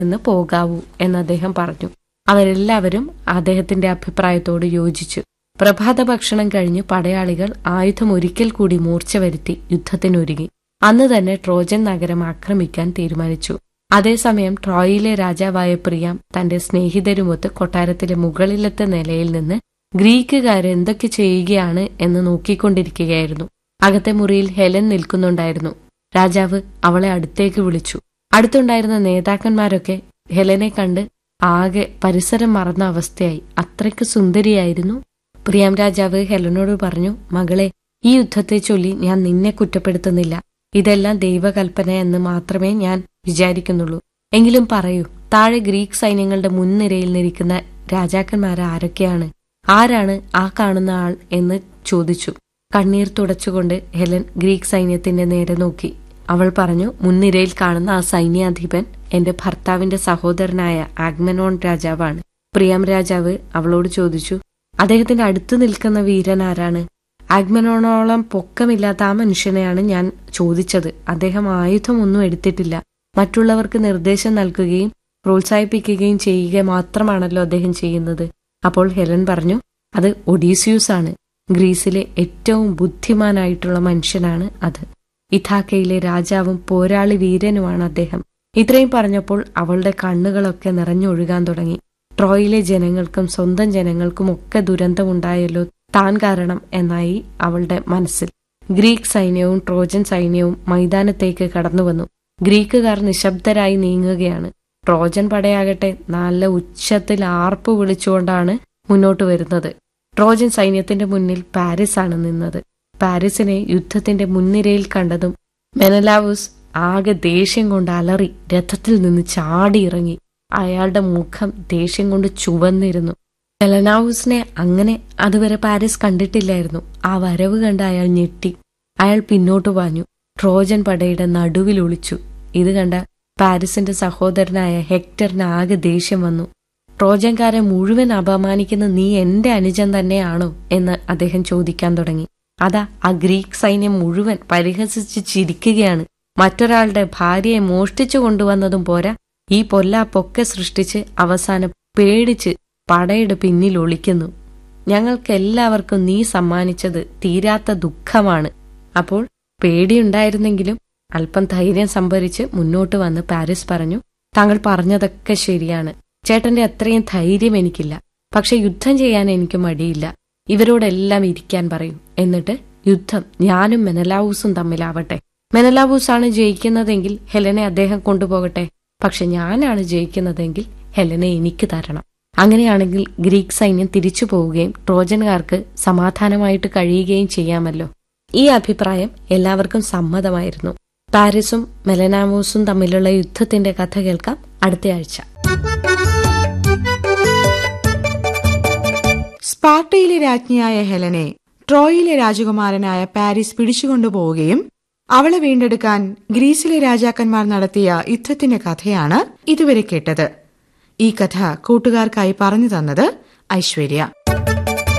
നിന്ന് പോകാവൂ എന്ന് അദ്ദേഹം പറഞ്ഞു അവരെല്ലാവരും അദ്ദേഹത്തിന്റെ അഭിപ്രായത്തോട് യോജിച്ചു പ്രഭാത ഭക്ഷണം കഴിഞ്ഞ് പടയാളികൾ ആയുധം ഒരിക്കൽ കൂടി മൂർച്ച വരുത്തി യുദ്ധത്തിനൊരുങ്ങി അന്ന് തന്നെ ട്രോജൻ നഗരം ആക്രമിക്കാൻ തീരുമാനിച്ചു അതേസമയം ട്രോയിലെ രാജാവായ പ്രിയാം തന്റെ സ്നേഹിതരുമൊത്ത് കൊട്ടാരത്തിലെ മുകളിലത്തെ നിലയിൽ നിന്ന് ഗ്രീക്കുകാർ എന്തൊക്കെ ചെയ്യുകയാണ് എന്ന് നോക്കിക്കൊണ്ടിരിക്കുകയായിരുന്നു അകത്തെ മുറിയിൽ ഹെലൻ നിൽക്കുന്നുണ്ടായിരുന്നു രാജാവ് അവളെ അടുത്തേക്ക് വിളിച്ചു അടുത്തുണ്ടായിരുന്ന നേതാക്കന്മാരൊക്കെ ഹെലനെ കണ്ട് ആകെ പരിസരം മറന്ന അവസ്ഥയായി അത്രയ്ക്ക് സുന്ദരിയായിരുന്നു പ്രിയാം രാജാവ് ഹെലനോട് പറഞ്ഞു മകളെ ഈ യുദ്ധത്തെ ചൊല്ലി ഞാൻ നിന്നെ കുറ്റപ്പെടുത്തുന്നില്ല ഇതെല്ലാം ദൈവകൽപ്പന എന്ന് മാത്രമേ ഞാൻ വിചാരിക്കുന്നുള്ളൂ എങ്കിലും പറയൂ താഴെ ഗ്രീക്ക് സൈന്യങ്ങളുടെ മുൻനിരയിൽ നിൽക്കുന്ന രാജാക്കന്മാർ ആരൊക്കെയാണ് ആരാണ് ആ കാണുന്ന ആൾ എന്ന് ചോദിച്ചു കണ്ണീർ തുടച്ചുകൊണ്ട് ഹെലൻ ഗ്രീക്ക് സൈന്യത്തിന്റെ നേരെ നോക്കി അവൾ പറഞ്ഞു മുൻനിരയിൽ കാണുന്ന ആ സൈന്യാധിപൻ എന്റെ ഭർത്താവിന്റെ സഹോദരനായ ആഗ്മനോൺ രാജാവാണ് പ്രിയം രാജാവ് അവളോട് ചോദിച്ചു അദ്ദേഹത്തിന്റെ അടുത്ത് നിൽക്കുന്ന വീരൻ ആരാണ് ആഗ്മനോണോളം പൊക്കമില്ലാത്ത ആ മനുഷ്യനെയാണ് ഞാൻ ചോദിച്ചത് അദ്ദേഹം ആയുധമൊന്നും എടുത്തിട്ടില്ല മറ്റുള്ളവർക്ക് നിർദ്ദേശം നൽകുകയും പ്രോത്സാഹിപ്പിക്കുകയും ചെയ്യുക മാത്രമാണല്ലോ അദ്ദേഹം ചെയ്യുന്നത് അപ്പോൾ ഹെലൻ പറഞ്ഞു അത് ഒഡീസിയൂസ് ആണ് ഗ്രീസിലെ ഏറ്റവും ബുദ്ധിമാനായിട്ടുള്ള മനുഷ്യനാണ് അത് ഇഥാക്കയിലെ രാജാവും പോരാളി വീരനുമാണ് അദ്ദേഹം ഇത്രയും പറഞ്ഞപ്പോൾ അവളുടെ കണ്ണുകളൊക്കെ നിറഞ്ഞൊഴുകാൻ തുടങ്ങി ട്രോയിലെ ജനങ്ങൾക്കും സ്വന്തം ജനങ്ങൾക്കും ഒക്കെ ദുരന്തമുണ്ടായല്ലോ താൻ കാരണം എന്നായി അവളുടെ മനസ്സിൽ ഗ്രീക്ക് സൈന്യവും ട്രോജൻ സൈന്യവും മൈതാനത്തേക്ക് കടന്നുവന്നു ഗ്രീക്കുകാർ നിശബ്ദരായി നീങ്ങുകയാണ് ട്രോജൻ പടയാകട്ടെ നല്ല ഉച്ചത്തിൽ ആർപ്പ് വിളിച്ചുകൊണ്ടാണ് മുന്നോട്ട് വരുന്നത് ട്രോജൻ സൈന്യത്തിന്റെ മുന്നിൽ പാരീസ് ആണ് നിന്നത് പാരീസിനെ യുദ്ധത്തിന്റെ മുൻനിരയിൽ കണ്ടതും മെനലാവൂസ് ആകെ ദേഷ്യം കൊണ്ട് അലറി രഥത്തിൽ നിന്ന് ചാടിയിറങ്ങി അയാളുടെ മുഖം ദേഷ്യം കൊണ്ട് ചുവന്നിരുന്നു മെലനാവൂസിനെ അങ്ങനെ അതുവരെ പാരീസ് കണ്ടിട്ടില്ലായിരുന്നു ആ വരവ് കണ്ട് അയാൾ ഞെട്ടി അയാൾ പിന്നോട്ട് പാഞ്ഞു ട്രോജൻ പടയുടെ നടുവിൽ ഒളിച്ചു ഇത് കണ്ട പാരീസിന്റെ സഹോദരനായ ഹെക്ടറിന് ആകെ ദേഷ്യം വന്നു ട്രോജൻകാരെ മുഴുവൻ അപമാനിക്കുന്ന നീ എന്റെ അനുജൻ തന്നെയാണോ എന്ന് അദ്ദേഹം ചോദിക്കാൻ തുടങ്ങി അതാ ആ ഗ്രീക്ക് സൈന്യം മുഴുവൻ പരിഹസിച്ച് ചിരിക്കുകയാണ് മറ്റൊരാളുടെ ഭാര്യയെ മോഷ്ടിച്ചു കൊണ്ടുവന്നതും പോരാ ഈ പൊല്ലാപ്പൊക്കെ സൃഷ്ടിച്ച് അവസാനം പേടിച്ച് പടയുടെ പിന്നിൽ ഒളിക്കുന്നു ഞങ്ങൾക്കെല്ലാവർക്കും നീ സമ്മാനിച്ചത് തീരാത്ത ദുഃഖമാണ് അപ്പോൾ പേടിയുണ്ടായിരുന്നെങ്കിലും അല്പം ധൈര്യം സംഭരിച്ച് മുന്നോട്ട് വന്ന് പാരീസ് പറഞ്ഞു താങ്കൾ പറഞ്ഞതൊക്കെ ശരിയാണ് ചേട്ടന്റെ അത്രയും ധൈര്യം എനിക്കില്ല പക്ഷെ യുദ്ധം ചെയ്യാൻ എനിക്ക് മടിയില്ല ഇവരോടെല്ലാം ഇരിക്കാൻ പറയൂ എന്നിട്ട് യുദ്ധം ഞാനും മെനലാവൂസും തമ്മിലാവട്ടെ മെനലാവൂസാണ് ജയിക്കുന്നതെങ്കിൽ ഹെലനെ അദ്ദേഹം കൊണ്ടുപോകട്ടെ പക്ഷെ ഞാനാണ് ജയിക്കുന്നതെങ്കിൽ ഹെലനെ എനിക്ക് തരണം അങ്ങനെയാണെങ്കിൽ ഗ്രീക്ക് സൈന്യം തിരിച്ചു പോവുകയും ട്രോജൻകാർക്ക് സമാധാനമായിട്ട് കഴിയുകയും ചെയ്യാമല്ലോ ഈ അഭിപ്രായം എല്ലാവർക്കും സമ്മതമായിരുന്നു പാരീസും മെലനാമോസും തമ്മിലുള്ള യുദ്ധത്തിന്റെ കഥ കേൾക്കാം അടുത്തയാഴ്ച സ്പാർട്ടയിലെ രാജ്ഞിയായ ഹെലനെ ട്രോയിലെ രാജകുമാരനായ പാരീസ് പിടിച്ചുകൊണ്ടുപോവുകയും അവളെ വീണ്ടെടുക്കാൻ ഗ്രീസിലെ രാജാക്കന്മാർ നടത്തിയ യുദ്ധത്തിന്റെ കഥയാണ് ഇതുവരെ കേട്ടത് ഈ കഥ കൂട്ടുകാർക്കായി പറഞ്ഞു തന്നത് ഐശ്വര്യ